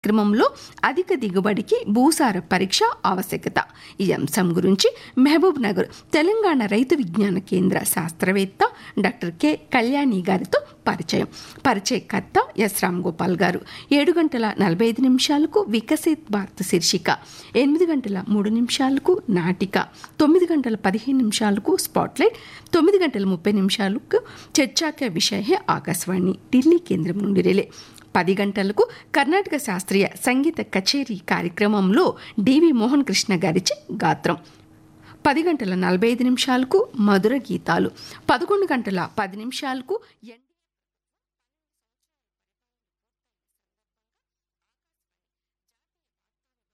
కార్యక్రమంలో అధిక దిగుబడికి భూసార పరీక్ష ఆవశ్యకత ఈ అంశం గురించి మహబూబ్ నగర్ తెలంగాణ రైతు విజ్ఞాన కేంద్ర శాస్త్రవేత్త డాక్టర్ కె కళ్యాణి గారితో పరిచయం పరిచయకర్త ఎస్ రామ్ గోపాల్ గారు ఏడు గంటల నలభై ఐదు నిమిషాలకు వికసిత్ భారత్ శీర్షిక ఎనిమిది గంటల మూడు నిమిషాలకు నాటిక తొమ్మిది గంటల పదిహేను నిమిషాలకు స్పాట్లైట్ తొమ్మిది గంటల ముప్పై నిమిషాలకు చర్చాక విషయ ఆకాశవాణి ఢిల్లీ కేంద్రం నుండి రిలే పది గంటలకు కర్ణాటక శాస్త్రీయ సంగీత కచేరీ కార్యక్రమంలో డివి మోహన్ కృష్ణ గారిచే గాత్రం పది గంటల నలభై ఐదు నిమిషాలకు మధుర గీతాలు పదకొండు గంటల పది నిమిషాలకు ఎన్